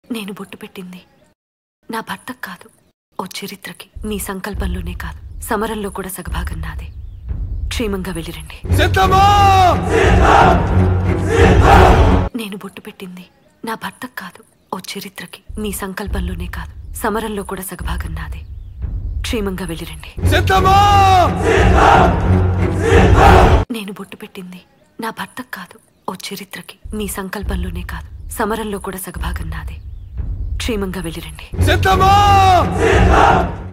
నేను బొట్టు పెట్టింది నా భర్తకు కాదు ఓ చరిత్రకి మీ సంకల్పంలోనే కాదు సమరంలో కూడా సగభాగం నాదే క్షేమంగా వెళ్ళిరండి సిద్ధమా నేను బొట్టు పెట్టింది నా భర్తకు కాదు ఓ చరిత్రకి మీ సంకల్పంలోనే కాదు సమరంలో కూడా సగభాగం నాదే క్షేమంగా వెళ్ళిరండి సిద్ధమా నేను బొట్టు పెట్టింది నా భర్తకు కాదు ఓ చరిత్రకి మీ సంకల్పంలోనే కాదు సమరంలో కూడా సగభాగం నాదే క్షేమంగా వెళ్ళిరండి సిద్ధమా